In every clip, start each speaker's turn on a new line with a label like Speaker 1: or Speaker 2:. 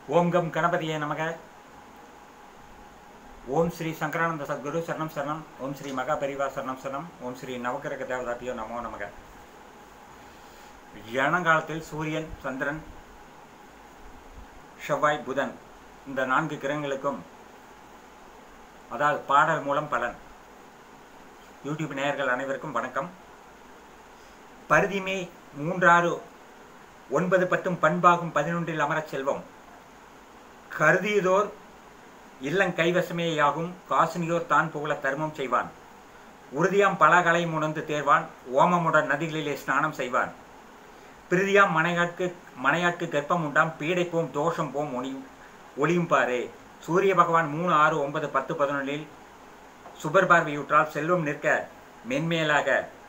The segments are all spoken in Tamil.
Speaker 1: ஓம் கம் கணபதியே நமக ஓம் ஸ்ரீ சங்கரானந்த சத்குரு சரணம் சரணம் ஓம் ஸ்ரீ மகா பெரிவா சரணம் சரணம் ஓம் ஸ்ரீ நவக்கிரக தேவதாப்பியோ நமோ நமக ஜனகாலத்தில் சூரியன் சந்திரன் செவ்வாய் புதன் இந்த நான்கு கிரகங்களுக்கும் அதாவது பாடல் மூலம் பலன் யூடியூப் நேயர்கள் அனைவருக்கும் வணக்கம் பருதிமே மூன்றாறு ஒன்பது பத்தும் பண்பாகும் பதினொன்றில் அமரச் செல்வம் கருதியதோர் இல்லங் கைவசமேயாகும் காசினியோர் தான் புகழ தர்மம் செய்வான் உறுதியாம் பலகலை உணர்ந்து தேர்வான் ஓமமுடன் நதிகளிலே ஸ்நானம் செய்வான் பிரிதியாம் மனையாட்கு மனையாட்கு கர்ப்பம் உண்டாம் பீடை போம் தோஷம் போம் ஒளியும் ஒளியும் பாரே சூரிய பகவான் மூணு ஆறு ஒன்பது பத்து பதினொன்றில் சுபர் பார்வையுற்றால் செல்வம் நிற்க மென்மேலாக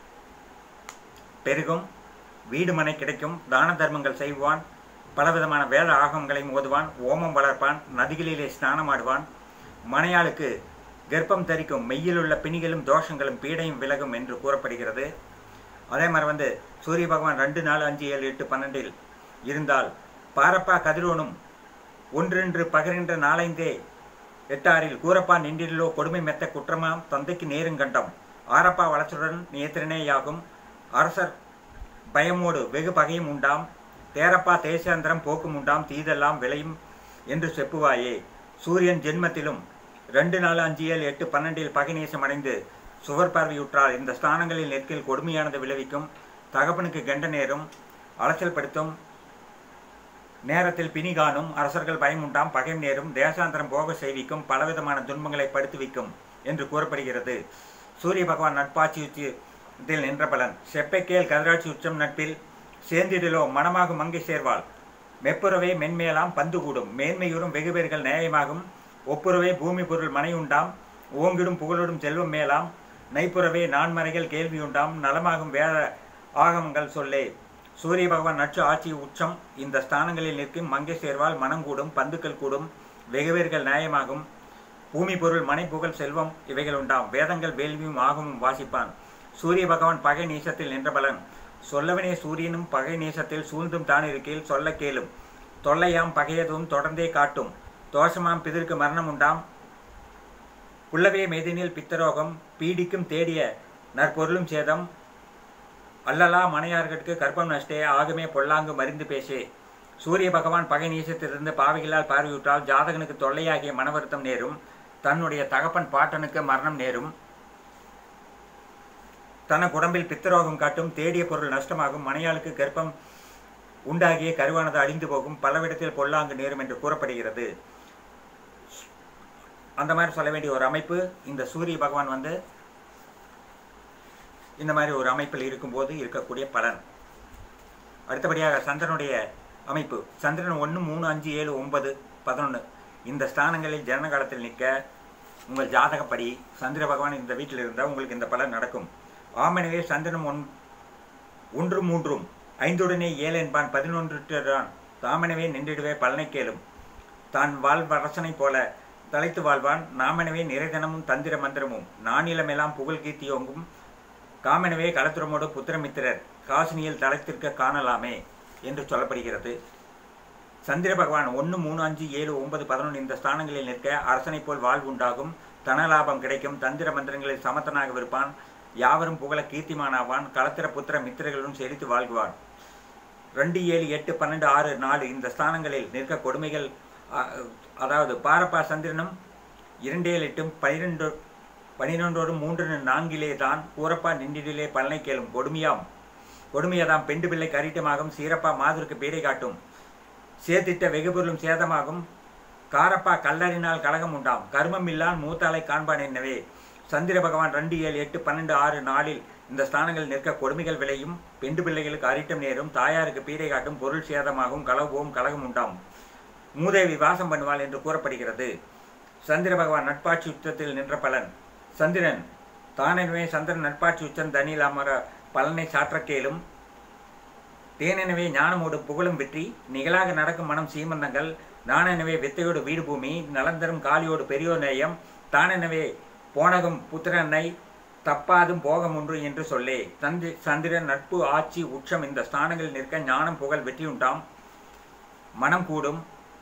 Speaker 1: பெருகும் வீடு மனை கிடைக்கும் தான தர்மங்கள் செய்வான் பலவிதமான வேத ஆகமங்களையும் ஓதுவான் ஓமம் வளர்ப்பான் நதிகளிலே ஸ்நானமாடுவான் மனையாளுக்கு கர்ப்பம் தரிக்கும் மெய்யிலுள்ள பிணிகளும் தோஷங்களும் பீடையும் விலகும் என்று கூறப்படுகிறது அதே மாதிரி வந்து சூரிய பகவான் ரெண்டு நாலு அஞ்சு ஏழு எட்டு பன்னெண்டில் இருந்தால் பாரப்பா கதிரோனும் ஒன்றென்று பகரின்ற நாளைந்தே எட்டாரில் கூறப்பா நின்றிலோ கொடுமை மெத்த குற்றமாம் தந்தைக்கு நேருங்கண்டம் ஆரப்பா வளர்ச்சுடன் நேத்திரனேயாகும் அரசர் பயமோடு வெகு பகையும் உண்டாம் தேரப்பா தேசாந்திரம் போக்கும் உண்டாம் தீதெல்லாம் விளையும் என்று செப்புவாயே சூரியன் ஜென்மத்திலும் ரெண்டு நாலு அஞ்சு ஏழு எட்டு பன்னெண்டில் பகைநேசம் அடைந்து சுவர் பார்வையுற்றால் இந்த ஸ்தானங்களில் நெற்கில் கொடுமையானது விளைவிக்கும் தகப்பனுக்கு கெண்ட நேரும் அலைச்சல் படுத்தும் நேரத்தில் பிணி காணும் அரசர்கள் பயம் உண்டாம் பகை நேரும் தேசாந்திரம் போக செய்விக்கும் பலவிதமான துன்பங்களை படுத்து வைக்கும் என்று கூறப்படுகிறது சூரிய பகவான் நட்பாட்சி உச்சத்தில் நின்ற பலன் செப்பைக்கேல் கதிராட்சி உச்சம் நட்பில் சேர்ந்திடிலோ மனமாகும் மங்கை சேர்வாள் மெப்புறவே மென்மேலாம் பந்து கூடும் மேன்மையுறும் வெகுபேர்கள் நியாயமாகும் ஒப்புரவே பூமி பொருள் மனை உண்டாம் ஓங்கிடும் புகழோடும் செல்வம் மேலாம் நைப்புறவே நான்மறைகள் கேள்வியுண்டாம் நலமாகும் வேத ஆகமங்கள் சொல்லே சூரிய பகவான் நட்சு ஆட்சி உச்சம் இந்த ஸ்தானங்களில் நிற்கும் மங்கை சேர்வால் மனம் கூடும் பந்துக்கள் கூடும் வெகுவேர்கள் நியாயமாகும் பூமி பொருள் மனை புகழ் செல்வம் இவைகள் உண்டாம் வேதங்கள் வேள்வியும் ஆகமும் வாசிப்பான் சூரிய பகவான் பகை நீசத்தில் நின்ற பலன் சொல்லவனே சூரியனும் பகை நேசத்தில் சூழ்ந்தும் தான் இருக்கையில் சொல்ல கேளும் தொல்லையாம் பகையதும் தொடர்ந்தே காட்டும் தோஷமாம் பிதற்கு மரணம் உண்டாம் புல்லவே மெதினில் பித்தரோகம் பீடிக்கும் தேடிய நற்பொருளும் சேதம் அல்லலா மனையார்களுக்கு கர்ப்பம் நஷ்டே ஆகுமே பொல்லாங்கு மறிந்து பேசே சூரிய பகவான் பகை நீசத்திலிருந்து பாவைகளால் பார்வையுற்றால் ஜாதகனுக்கு தொல்லையாகிய மனவருத்தம் நேரும் தன்னுடைய தகப்பன் பாட்டனுக்கு மரணம் நேரும் தனக்கு உடம்பில் பித்தரோகம் காட்டும் தேடிய பொருள் நஷ்டமாகும் மனையாளுக்கு கர்ப்பம் உண்டாகிய கருவானது அழிந்து போகும் பலவிடத்தில் பொல்லாங்கு நேரும் என்று கூறப்படுகிறது அந்த மாதிரி சொல்ல வேண்டிய ஒரு அமைப்பு இந்த சூரிய பகவான் வந்து இந்த மாதிரி ஒரு அமைப்பில் இருக்கும்போது இருக்கக்கூடிய பலன் அடுத்தபடியாக சந்திரனுடைய அமைப்பு சந்திரன் ஒன்று மூணு அஞ்சு ஏழு ஒன்பது பதினொன்று இந்த ஸ்தானங்களில் ஜனன காலத்தில் நிற்க உங்கள் ஜாதகப்படி சந்திர பகவான் இந்த வீட்டில் இருந்தால் உங்களுக்கு இந்த பலன் நடக்கும் ஆமனவே சந்திரன் ஒன் ஒன்று மூன்றும் ஐந்துடனே ஏழு என்பான் பதினொன்றுதான் தாமனவே நின்றிடுவே பலனை கேளும் தான் வாழ்வரசனை போல தலைத்து வாழ்வான் நாமெனவே நிறைதனமும் தந்திர மந்திரமும் நானிலமெல்லாம் புகழ் கீர்த்தியோங்கும் காமெனவே களத்துரமோடு புத்திரமித்திரர் காசினியில் தலைத்திருக்க காணலாமே என்று சொல்லப்படுகிறது சந்திர பகவான் ஒன்று மூணு அஞ்சு ஏழு ஒன்பது பதினொன்று இந்த ஸ்தானங்களில் நிற்க அரசனை போல் வாழ்வு உண்டாகும் தனலாபம் கிடைக்கும் தந்திர மந்திரங்களில் சமத்தனாக விருப்பான் யாவரும் புகழ கீர்த்திமானாவான் களத்திர புத்திர மித்திரர்களும் செழித்து வாழ்குவான் ரெண்டு ஏழு எட்டு பன்னெண்டு ஆறு நாலு இந்த ஸ்தானங்களில் நிற்க கொடுமைகள் அதாவது பாரப்பா சந்திரனும் இரண்டேழு எட்டும் பனிரெண்டு பனிரெண்டோடு மூன்று நான்கிலே தான் கூறப்பா நின்றிலே பலனை கேளும் கொடுமையாம் கொடுமையதாம் பெண்டு பிள்ளை கரிட்டமாகும் சீரப்பா மாதுருக்கு பீடை காட்டும் சேர்த்திட்ட வெகுபொருளும் சேதமாகும் காரப்பா கல்லறினால் கலகம் உண்டாம் கர்மம் இல்லான் மூத்தாலை காண்பான் என்னவே சந்திர பகவான் ரெண்டு ஏழு எட்டு பன்னெண்டு ஆறு நாளில் இந்த ஸ்தானங்கள் நிற்க கொடுமைகள் விளையும் பெண்டு பிள்ளைகளுக்கு அரிட்டம் நேரும் தாயாருக்கு பீடை காட்டும் பொருள் சேதமாகும் கலவோம் கலகம் உண்டாம் மூதேவி வாசம் பண்ணுவாள் என்று கூறப்படுகிறது சந்திர பகவான் நட்பாட்சி உச்சத்தில் நின்ற பலன் சந்திரன் தானெனவே சந்திரன் நட்பாட்சி உச்சம் தனியில் அமர பலனை சாற்ற கேளும் தேனெனவே ஞானமோடு புகழும் வெற்றி நிகழாக நடக்கும் மனம் சீமந்தங்கள் நானெனவே வித்தையோடு வீடு பூமி நலந்தரும் காலியோடு பெரியோர் நேயம் தானெனவே போனகம் புத்திரனை தப்பாதும் போகம் ஒன்று என்று சொல்லே தந்தி சந்திரன் நட்பு ஆட்சி உச்சம் இந்த ஸ்தானங்களில் நிற்க ஞானம் புகழ் வெற்றியுண்டாம் மனம் கூடும்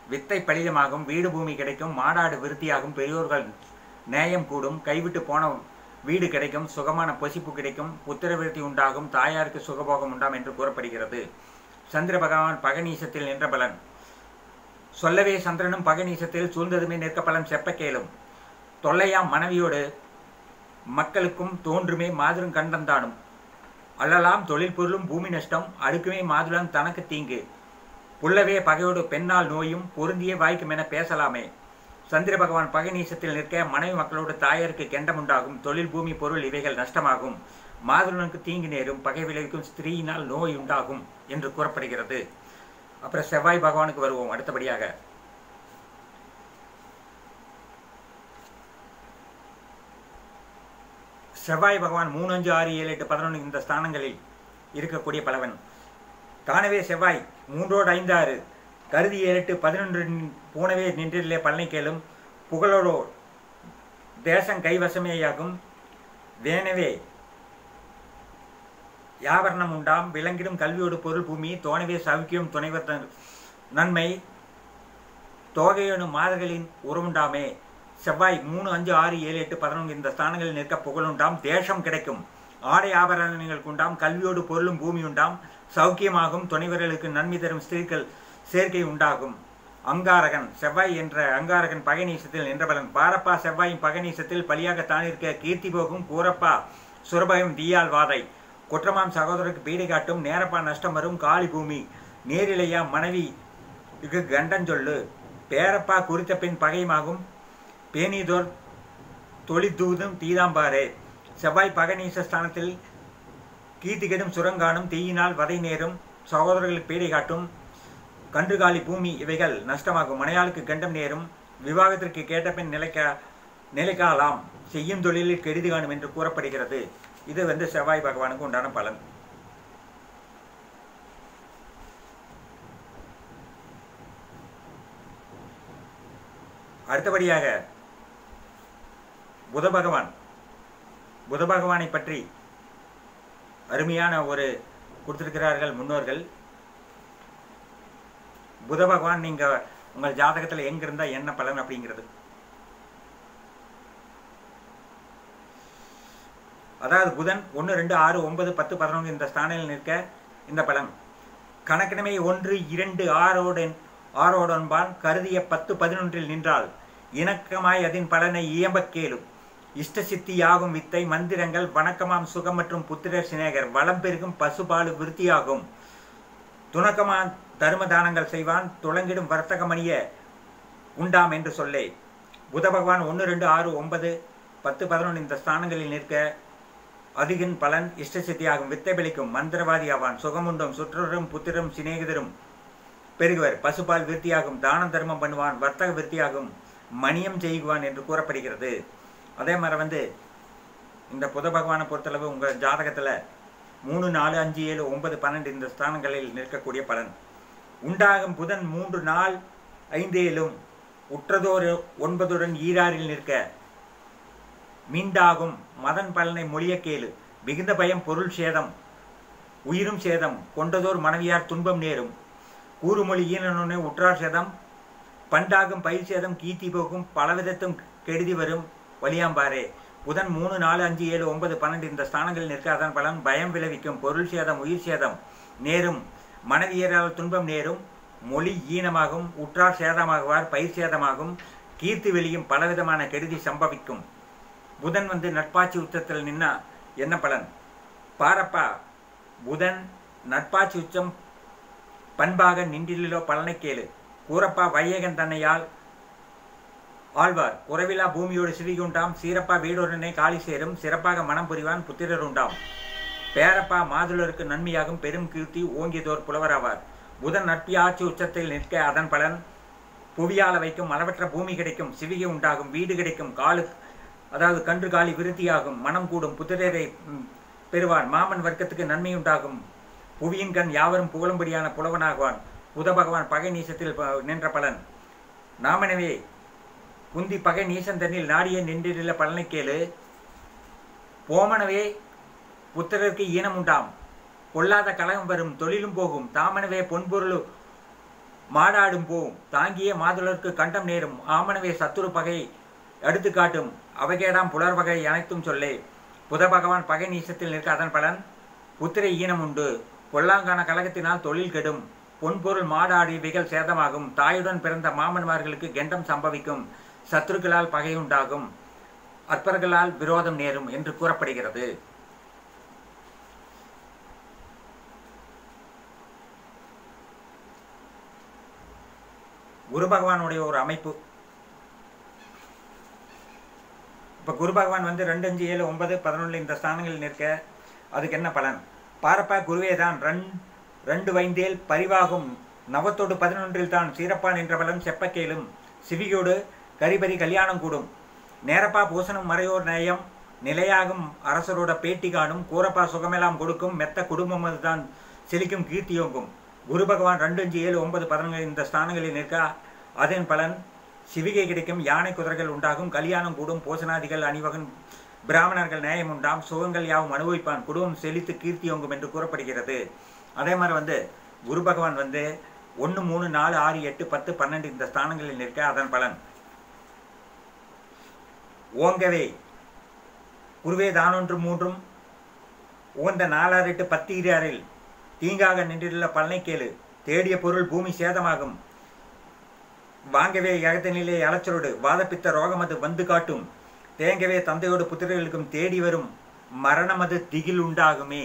Speaker 1: வித்தை பலிதமாகும் வீடு பூமி கிடைக்கும் மாடாடு விருத்தியாகும் பெரியோர்கள் நேயம் கூடும் கைவிட்டு போன வீடு கிடைக்கும் சுகமான பொசிப்பு கிடைக்கும் புத்திர விருத்தி உண்டாகும் தாயாருக்கு சுகபோகம் உண்டாம் என்று கூறப்படுகிறது சந்திர பகவான் பகநீசத்தில் நின்ற பலன் சொல்லவே சந்திரனும் பகநீசத்தில் சூழ்ந்ததுமே நிற்க பலன் செப்ப கேளும் தொல்லையாம் மனைவியோடு மக்களுக்கும் தோன்றுமே மாதிரும் கண்டந்தானும் அல்லலாம் தொழில் பொருளும் பூமி நஷ்டம் அடுக்குமே மாதுளம் தனக்கு தீங்கு புல்லவே பகையோடு பெண்ணால் நோயும் பொருந்திய வாய்க்கும் என பேசலாமே சந்திர பகவான் பகநீசத்தில் நிற்க மனைவி மக்களோடு தாயாருக்கு கெண்டம் உண்டாகும் தொழில் பூமி பொருள் இவைகள் நஷ்டமாகும் மாதுளனுக்கு தீங்கு நேரும் பகை விளைவிக்கும் ஸ்திரீயினால் நோய் உண்டாகும் என்று கூறப்படுகிறது அப்புறம் செவ்வாய் பகவானுக்கு வருவோம் அடுத்தபடியாக செவ்வாய் பகவான் மூணு அஞ்சு ஆறு ஏழு எட்டு பதினொன்று இந்த ஸ்தானங்களில் இருக்கக்கூடிய பலவன் தானவே செவ்வாய் மூன்றோடு ஐந்து ஆறு கருதி ஏழு எட்டு பதினொன்று பூனவே நின்றிலே பலனை கேளும் புகழோடோ தேசம் கைவசமேயாகும் வேணவே யாவரணம் உண்டாம் விளங்கிடும் கல்வியோடு பொருள் பூமி தோணவே சவிக்கியும் துணைவர் தன் நன்மை தோகையனு மாதர்களின் உறவுண்டாமே செவ்வாய் மூணு அஞ்சு ஆறு ஏழு எட்டு பதினொன்று இந்த ஸ்தானங்களில் நிற்க புகழுண்டாம் தேசம் கிடைக்கும் ஆடை ஆபரணங்களுக்கு உண்டாம் கல்வியோடு பொருளும் பூமி உண்டாம் சௌக்கியமாகும் துணைவர்களுக்கு நன்மை தரும் ஸ்திரீகள் சேர்க்கை உண்டாகும் அங்காரகன் செவ்வாய் என்ற அங்காரகன் பகநீசத்தில் நின்றபலன் பாரப்பா செவ்வாயின் பகநீசத்தில் பலியாக தானிருக்க கீர்த்தி போகும் கூரப்பா சுரபயம் தீயால் வாதை குற்றமாம் சகோதரருக்கு பீடை காட்டும் நேரப்பா நஷ்டம் வரும் காளி பூமி நேரிலையா மனைவி இக்கு கண்டன் பேரப்பா குறித்த பின் பகையுமாகும் பேணிதோர் தொழித்தூதும் தீதாம்பாரே செவ்வாய் பகநீச ஸ்தானத்தில் கீர்த்திகெடும் சுரங்கானும் தீயினால் வதை நேரும் சகோதரர்களுக்கு பீடை காட்டும் கன்றுகாலி பூமி இவைகள் நஷ்டமாகும் மனையாளுக்கு கண்டம் நேரும் விவாகத்திற்கு கேட்ட பின் நிலைக்க நிலைக்காலாம் செய்யும் தொழிலில் கெடுதி காணும் என்று கூறப்படுகிறது இது வந்து செவ்வாய் பகவானுக்கு உண்டான பலன் அடுத்தபடியாக புத பகவான் புத பகவானை பற்றி அருமையான ஒரு கொடுத்திருக்கிறார்கள் முன்னோர்கள் புத பகவான் நீங்க உங்கள் ஜாதகத்தில் எங்க இருந்தா என்ன பலன் அப்படிங்கிறது அதாவது புதன் ஒன்று ரெண்டு ஆறு ஒன்பது பத்து பதினொன்று இந்த ஸ்தானில் நிற்க இந்த பலன் கணக்கினமே ஒன்று இரண்டு ஆறோடன் ஆரோடன்பான் கருதிய பத்து பதினொன்றில் நின்றால் இணக்கமாய் அதன் பலனை இயம்பக் கேளும் இஷ்ட சித்தியாகும் வித்தை மந்திரங்கள் வணக்கமாம் சுகம் மற்றும் புத்திரர் சிநேகர் வளம் பெருகும் பசுபாலு விருத்தியாகும் துணக்கமான் தர்ம தானங்கள் செய்வான் துளங்கிடும் வர்த்தகமணிய உண்டாம் என்று சொல்லே புத பகவான் ஒன்று ரெண்டு ஆறு ஒன்பது பத்து பதினொன்று இந்த ஸ்தானங்களில் நிற்க அதிகின் பலன் இஷ்ட சித்தியாகும் வித்தை பலிக்கும் மந்திரவாதி ஆவான் சுகமுண்டும் சுற்றரும் புத்திரம் சிநேகிதரும் பெருகுவர் பசுபால் விருத்தியாகும் தானம் தர்மம் பண்ணுவான் வர்த்தக விருத்தியாகும் மணியம் செய்குவான் என்று கூறப்படுகிறது அதே மாதிரி வந்து இந்த புத பகவானை பொறுத்தளவு உங்கள் ஜாதகத்தில் மூணு நாலு அஞ்சு ஏழு ஒன்பது பன்னெண்டு இந்த ஸ்தானங்களில் நிற்கக்கூடிய பலன் உண்டாகும் புதன் மூன்று நாள் ஐந்து ஏழும் உற்றதோர் ஒன்பதுடன் ஈராறில் நிற்க மீண்டாகும் மதன் பலனை மொழிய கேளு மிகுந்த பயம் பொருள் சேதம் உயிரும் சேதம் கொண்டதோர் மனைவியார் துன்பம் நேரும் கூறுமொழி ஈனனுனை உற்றார் சேதம் பண்டாகும் பயிர் சேதம் கீர்த்தி போகும் பலவிதத்தும் கெடுதி வரும் வலியாம்பாரே புதன் மூணு நாலு அஞ்சு ஏழு ஒன்பது பன்னெண்டு இந்த ஸ்தானங்களில் நிற்க அதன் பலன் பயம் விளைவிக்கும் பொருள் சேதம் உயிர் சேதம் நேரும் மனைவியரால் துன்பம் நேரும் மொழி ஈனமாகும் உற்றார் சேதமாகுவார் பயிர் சேதமாகும் கீர்த்தி வெளியும் பலவிதமான கெடுதி சம்பவிக்கும் புதன் வந்து நட்பாட்சி உச்சத்தில் நின்னா என்ன பலன் பாரப்பா புதன் நட்பாட்சி உச்சம் பண்பாக நின்றிலோ பலனை கேளு கூறப்பா வையகன் தன்னையால் ஆழ்வார் குறைவிலா பூமியோடு சிவிகுண்டாம் சீரப்பா வீடுடனே காலி சேரும் சிறப்பாக மனம் புரிவான் புத்திரர் உண்டாம் பேரப்பா மாதுளருக்கு நன்மையாகும் பெரும் கீர்த்தி ஓங்கியதோர் புலவராவார் புதன் நட்பி ஆட்சி உச்சத்தில் நிற்க அதன் பலன் புவியால வைக்கும் அளவற்ற பூமி கிடைக்கும் சிவிகை உண்டாகும் வீடு கிடைக்கும் காலு அதாவது கன்று காலி விருத்தியாகும் மனம் கூடும் புத்திரரை ம், பெறுவான் மாமன் வர்க்கத்துக்கு நன்மை உண்டாகும் புவியின் கண் யாவரும் புகழும்படியான புலவனாகுவான் புத பகவான் பகை நீசத்தில் ப- நின்ற பலன் நாமெனவே குந்தி பகை நீசன் தன்னில் நாடிய நின்றிருந்த பலனை கேளு போமனவே புத்திரருக்கு ஈனம் உண்டாம் பொல்லாத கலகம் வரும் தொழிலும் போகும் தாமனவே பொன்பொருளு மாடாடும் போம் தாங்கிய மாதுளர்க்கு கண்டம் நேரும் ஆமனவே சத்துரு பகை எடுத்து காட்டும் அவைகேடாம் புலர் வகை அனைத்தும் சொல்லே புத பகவான் பகை நீசத்தில் நிற்க அதன் பலன் புத்திரை ஈனம் உண்டு பொல்லாங்கான கழகத்தினால் தொழில் கெடும் பொன்பொருள் மாடாடி இவைகள் சேதமாகும் தாயுடன் பிறந்த மாமன்மார்களுக்கு கெண்டம் சம்பவிக்கும் சத்துருக்களால் பகையுண்டாகும் அற்பர்களால் விரோதம் நேரும் என்று கூறப்படுகிறது குரு பகவானுடைய ஒரு அமைப்பு இப்போ குரு பகவான் வந்து ரெண்டு அஞ்சு ஏழு ஒன்பது பதினொன்று இந்த ஸ்தானங்களில் நிற்க அதுக்கு என்ன பலன் பாரப்பா குருவே தான் ரன் ரெண்டு வைந்தேல் பரிவாகும் நவத்தோடு பதினொன்றில் தான் சீரப்பான் என்ற பலன் செப்ப கேளும் சிவியோடு கரிபரி கல்யாணம் கூடும் நேரப்பா பூசணும் மறையோர் நேயம் நிலையாகும் அரசரோட பேட்டி காணும் கூரப்பா சுகமெல்லாம் கொடுக்கும் மெத்த குடும்பம் அதுதான் செழிக்கும் கீர்த்தியோங்கும் குரு பகவான் ரெண்டு அஞ்சு ஏழு ஒன்பது பதினொன்று இந்த ஸ்தானங்களில் நிற்க அதன் பலன் சிவிகை கிடைக்கும் யானை குதிரைகள் உண்டாகும் கல்யாணம் கூடும் போசனாதிகள் அணிவகன் பிராமணர்கள் நியாயம் உண்டாம் சுகங்கள் யாவும் அனுபவிப்பான் குடும்பம் செழித்து கீர்த்தியோங்கும் என்று கூறப்படுகிறது அதே மாதிரி வந்து குரு பகவான் வந்து ஒன்று மூணு நாலு ஆறு எட்டு பத்து பன்னெண்டு இந்த ஸ்தானங்களில் நிற்க அதன் பலன் ஓங்கவே குருவே தானொன்று மூன்றும் உகந்த நாலாறு எட்டு பத்து இரு தீங்காக நின்றுள்ள பலனை கேளு தேடிய பொருள் பூமி சேதமாகும் வாங்கவே யகத்தினிலே அலைச்சலோடு வாதப்பித்த ரோகமது வந்து காட்டும் தேங்கவே தந்தையோடு புத்திரர்களுக்கும் தேடி வரும் மரணமது திகில் உண்டாகுமே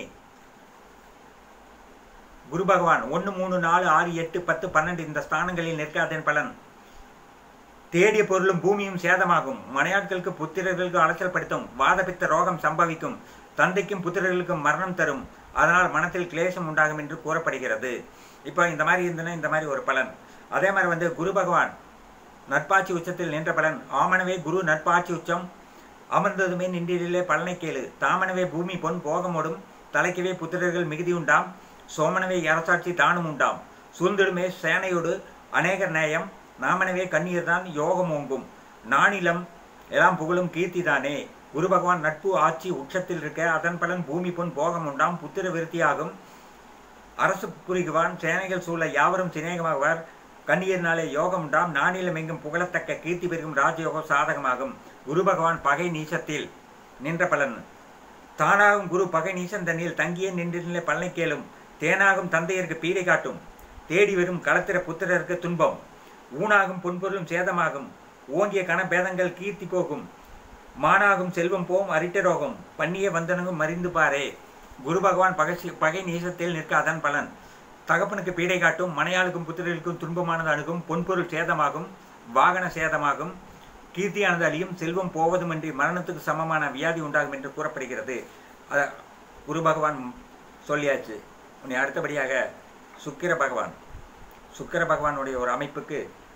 Speaker 1: குரு பகவான் ஒன்று மூணு நாலு ஆறு எட்டு பத்து பன்னெண்டு இந்த ஸ்தானங்களில் நிற்காதன் பலன் தேடிய பொருளும் பூமியும் சேதமாகும் மனையாட்களுக்கு புத்திரர்களுக்கு அலைச்சல் படுத்தும் வாதபித்த ரோகம் சம்பவிக்கும் தந்தைக்கும் புத்திரர்களுக்கும் மரணம் தரும் அதனால் மனத்தில் கிளேசம் உண்டாகும் என்று கூறப்படுகிறது இப்போ இந்த மாதிரி இருந்ததுன்னா இந்த மாதிரி ஒரு பலன் அதே மாதிரி வந்து குரு பகவான் நட்பாட்சி உச்சத்தில் நின்ற பலன் ஆமனவே குரு நட்பாட்சி உச்சம் அமர்ந்ததுமே நின்றிலே பலனை கேளு தாமனவே பூமி பொன் போகமோடும் தலைக்கவே புத்திரர்கள் மிகுதி உண்டாம் சோமனவே அரசாட்சி தானும் உண்டாம் சூழ்ந்திடுமே சேனையோடு அநேகர் நேயம் நாமனவே கண்ணீர் தான் யோகம் ஓங்கும் நானிலம் எல்லாம் புகழும் கீர்த்தி தானே குரு பகவான் நட்பு ஆட்சி உச்சத்தில் இருக்க அதன் பலன் பூமி பொன் போகம் உண்டாம் புத்திர விருத்தியாகும் அரசு புரிகுவான் சேனைகள் சூழ யாவரும் சிநேகமாகுவார் கண்ணீர்னாலே யோகம் உண்டாம் நானிலம் எங்கும் புகழத்தக்க கீர்த்தி பெருகும் ராஜயோகம் சாதகமாகும் குரு பகவான் பகை நீசத்தில் நின்ற பலன் தானாகும் குரு பகை நீசன் தண்ணில் தங்கியே நின்றிருந்த பலனை கேளும் தேனாகும் தந்தையருக்கு பீடை காட்டும் தேடி வரும் களத்திர புத்திரருக்கு துன்பம் ஊனாகும் பொன்பொருளும் சேதமாகும் ஓங்கிய கணபேதங்கள் கீர்த்தி போகும் மானாகும் செல்வம் போம் அரிட்டரோகம் பண்ணிய வந்தனங்கும் மறிந்து பாரே குரு பகவான் பகை பகை நீசத்தில் நிற்க அதன் பலன் தகப்பனுக்கு பீடை காட்டும் மனையாளுக்கும் புத்திரர்களுக்கும் துன்பமானது அணுகும் பொன்பொருள் சேதமாகும் வாகன சேதமாகும் கீர்த்தியானது அழியும் செல்வம் போவதுமின்றி மரணத்துக்கு சமமான வியாதி உண்டாகும் என்று கூறப்படுகிறது அத குரு பகவான் சொல்லியாச்சு உன்னை அடுத்தபடியாக சுக்கிர பகவான் சுக்கிர பகவானுடைய ஒரு அமைப்புக்கு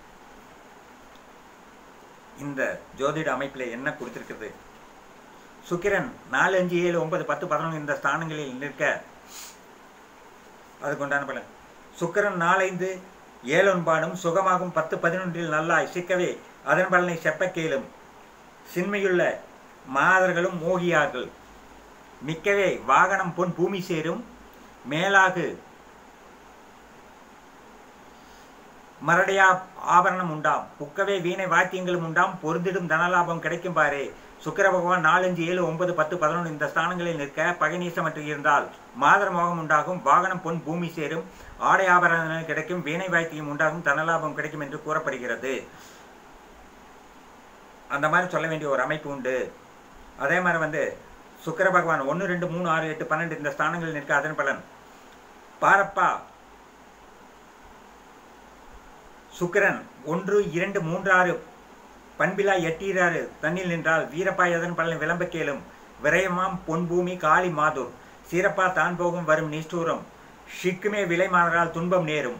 Speaker 1: இந்த ஜோதிட அமைப்பில் என்ன கொடுத்திருக்கிறது சுக்கிரன் நாலு அஞ்சு ஏழு ஒன்பது பத்து பதினொன்று இந்த ஸ்தானங்களில் நிற்க அதுக்கு உண்டான பலன் சுக்கிரன் நாலைந்து ஏழொன்பாடும் சுகமாகும் பத்து பதினொன்றில் நல்லாய் சிக்கவே அதன் பலனை செப்ப கேளும் சின்மையுள்ள மாதர்களும் மோகியார்கள் மிக்கவே வாகனம் பொன் பூமி சேரும் மேலாகு மரடையா ஆபரணம் உண்டாம் புக்கவே வீணை வாத்தியங்களும் உண்டாம் பொருந்திடும் தனலாபம் கிடைக்கும் பாரே சுக்கிர பகவான் நாலஞ்சு ஏழு ஒன்பது பத்து பதினொன்று இந்த ஸ்தானங்களில் நிற்க பகநீசமற்று இருந்தால் மாதர மோகம் உண்டாகும் வாகனம் பொன் பூமி சேரும் ஆடை ஆபரணங்கள் கிடைக்கும் வீணை வாய்த்தியம் உண்டாகும் தனலாபம் கிடைக்கும் என்று கூறப்படுகிறது அந்த மாதிரி சொல்ல வேண்டிய ஒரு அமைப்பு உண்டு அதே மாதிரி வந்து சுக்கிர பகவான் ஒன்று ரெண்டு மூணு ஆறு எட்டு பன்னெண்டு இந்த ஸ்தானங்களில் நிற்க அதன் பலன் பாரப்பா சுக்கிரன் ஒன்று இரண்டு மூன்று ஆறு பண்பிலா எட்டீராறு தண்ணில் நின்றால் வீரப்பா எதன் பலன் விளம்ப கேளும் விரயமாம் பொன்பூமி காளி மாதூர் சீரப்பா தான் போகும் வரும் நிஷ்டூரம் ஷிக்குமே விலை மாறால் துன்பம் நேரும்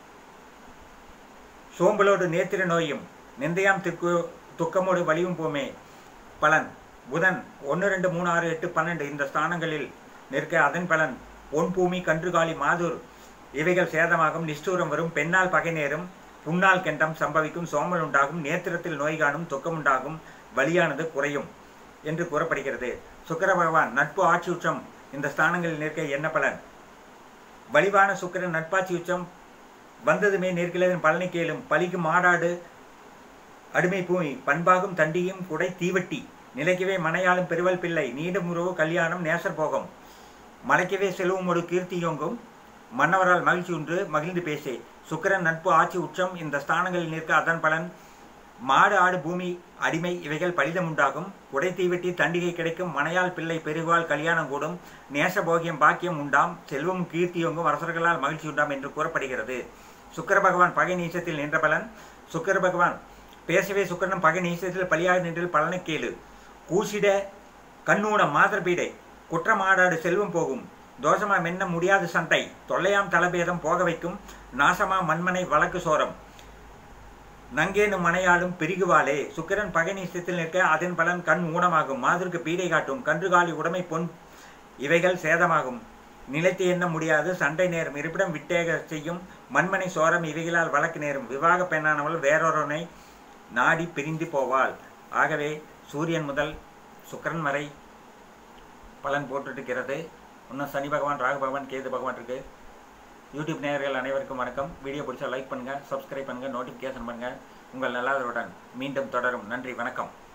Speaker 1: சோம்பலோடு நேத்திர நோயும் நிந்தையாம் திக்கு துக்கமோடு வலியும் போமே பலன் புதன் ஒன்று ரெண்டு மூணு ஆறு எட்டு பன்னெண்டு இந்த ஸ்தானங்களில் நிற்க அதன் பலன் பொன் பூமி கன்றுகாலி மாதூர் இவைகள் சேதமாகும் நிஷ்டூரம் வரும் பெண்ணால் பகை நேரும் புண்ணால் கெண்டம் சம்பவிக்கும் சோமல் உண்டாகும் நேத்திரத்தில் நோய் காணும் துக்கம் உண்டாகும் வலியானது குறையும் என்று கூறப்படுகிறது சுக்கர பகவான் நட்பு ஆட்சி உச்சம் இந்த ஸ்தானங்களில் நிற்க என்ன பலன் வலிவான சுக்கிரன் நட்பாட்சி உச்சம் வந்ததுமே நெற்கிழவன் பழனி கேளும் பலிக்கும் மாடாடு அடிமை பூமி பண்பாகும் தண்டியும் குடை தீவட்டி நிலைக்கவே மனையாளும் பெருவல் பிள்ளை நீடும் உறவு கல்யாணம் நேசர் போகம் மலைக்கவே செல்வம் ஒரு கீர்த்தியோங்கும் மன்னவரால் மகிழ்ச்சி உண்டு மகிழ்ந்து பேசே சுக்கிரன் நட்பு ஆட்சி உச்சம் இந்த ஸ்தானங்களில் நிற்க அதன் பலன் மாடு ஆடு பூமி அடிமை இவைகள் பலிதம் உண்டாகும் உடை தீவெட்டி தண்டிகை கிடைக்கும் மனையால் பிள்ளை பெருவாள் கல்யாணம் கூடும் நேச போகியம் பாக்கியம் உண்டாம் செல்வம் கீர்த்தியோங்கும் அரசர்களால் மகிழ்ச்சி உண்டாம் என்று கூறப்படுகிறது சுக்கர பகவான் பகை நீசத்தில் நின்ற பலன் சுக்கர பகவான் பேசவே சுக்கரனும் பகை நீசத்தில் பலியாக நின்று பலனை கேளு கூசிட கண்ணூடம் மாதர்பீடை குற்றமாடாடு செல்வம் போகும் தோஷமா மென்ன முடியாத சண்டை தொல்லையாம் தலபேதம் போக வைக்கும் நாசமா மண்மனை வழக்கு சோரம் நங்கேனும் மனையாளும் பிரிகுவாளே சுக்கிரன் பகை நீசத்தில் நிற்க அதன் பலன் கண் ஊனமாகும் மாதிற்கு பீடை காட்டும் கன்றுகாலி உடைமை பொன் இவைகள் சேதமாகும் நிலைத்து எண்ண முடியாது சண்டை நேரும் இருப்பிடம் விட்டேக செய்யும் மண்மனை சோரம் இவைகளால் வழக்கு நேரும் விவாக பெண்ணானவள் வேறொருவனை நாடி பிரிந்து போவாள் ஆகவே சூரியன் முதல் சுக்கிரன் வரை பலன் போட்டுருக்கிறது இன்னும் சனி பகவான் ராகு பகவான் கேது பகவான் இருக்கு யூடியூப் நேயர்கள் அனைவருக்கும் வணக்கம் வீடியோ பிடிச்சா லைக் பண்ணுங்கள் சப்ஸ்கிரைப் பண்ணுங்கள் நோட்டிஃபிகேஷன் பண்ணுங்கள் உங்கள் நல்லாதருடன் மீண்டும் தொடரும் நன்றி வணக்கம்